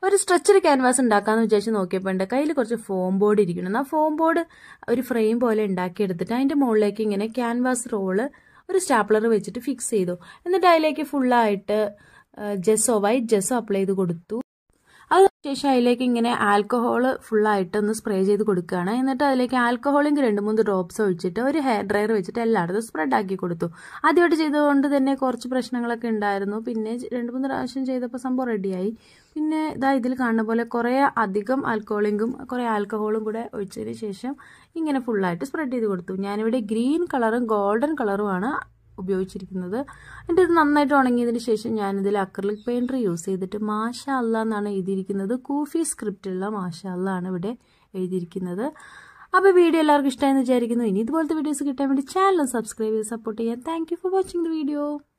ഒരു stretched canvas ഉണ്ടാക്കാമെന്ന് വിചാരിച്ച് നോക്കിയപ്പോൾ എൻ്റെ കയ്യിൽ കുറച്ച് ഫോം ബോർഡ് ഇരിക്കണം ആ ഫോം ബോർഡ് ഒരു ഫ്രെയിം പോലെ ഉണ്ടാക്കിയെടുത്തിട്ട് അതിൻ്റെ മുകളിലേക്ക് ഇങ്ങനെ ക്യാൻവാസ് റോള് ഒരു സ്റ്റാപ്ലർ വെച്ചിട്ട് ഫിക്സ് ചെയ്തു എന്നിട്ട് അതിലേക്ക് ഫുള്ളായിട്ട് ജെസ്സോ വൈറ്റ് ജെസ്സോ അപ്ലൈ ചെയ്ത് കൊടുത്തു അതിനുശേഷം അതിലേക്ക് ഇങ്ങനെ ആൽക്കഹോൾ ഫുള്ളായിട്ട് ഒന്ന് സ്പ്രേ ചെയ്ത് കൊടുക്കുകയാണ് എന്നിട്ട് അതിലേക്ക് ആൽക്കഹോളിൻ്റെ രണ്ട് മൂന്ന് ഡ്രോപ്സ് ഒഴിച്ചിട്ട് ഒരു ഹെയർ ഡ്രയർ വെച്ചിട്ട് എല്ലായിടത്തും സ്പ്രെഡ് ആക്കി കൊടുത്തു ആദ്യമായിട്ട് ചെയ്തതുകൊണ്ട് തന്നെ കുറച്ച് പ്രശ്നങ്ങളൊക്കെ ഉണ്ടായിരുന്നു പിന്നെ രണ്ട് മൂന്ന് പ്രാവശ്യം ചെയ്തപ്പോൾ സംഭവം റെഡിയായി പിന്നെ ഇതാ ഇതിൽ കാണുന്ന പോലെ കുറേ അധികം ആൽക്കഹോളിങ്കും കുറേ ആൽക്കഹോളും കൂടെ ഒഴിച്ചതിന് ശേഷം ഇങ്ങനെ ഫുള്ളായിട്ട് സ്പ്രെഡ് ചെയ്ത് കൊടുത്തു ഞാനിവിടെ ഗ്രീൻ കളറും ഗോൾഡൻ കളറുമാണ് ഉപയോഗിച്ചിരിക്കുന്നത് എന്നിട്ട് ഇത് നന്നായിട്ട് ഉണങ്ങിയതിന് ശേഷം ഞാനിതിൽ അക്രലിക് പെയിൻറ്റർ യൂസ് ചെയ്തിട്ട് മാഷ അല്ല എന്നാണ് എഴുതിയിരിക്കുന്നത് കൂഫി സ്ക്രിപ്റ്റുള്ള മാഷ അല്ല ആണ് ഇവിടെ എഴുതിയിരിക്കുന്നത് അപ്പോൾ വീഡിയോ എല്ലാവർക്കും ഇഷ്ടമായെന്ന് വിചാരിക്കുന്നു ഇനി ഇതുപോലത്തെ വീഡിയോസ് കിട്ടാൻ വേണ്ടി ചാനൽ സബ്സ്ക്രൈബ് ചെയ്ത് സപ്പോർട്ട് ചെയ്യാൻ thank for watching the video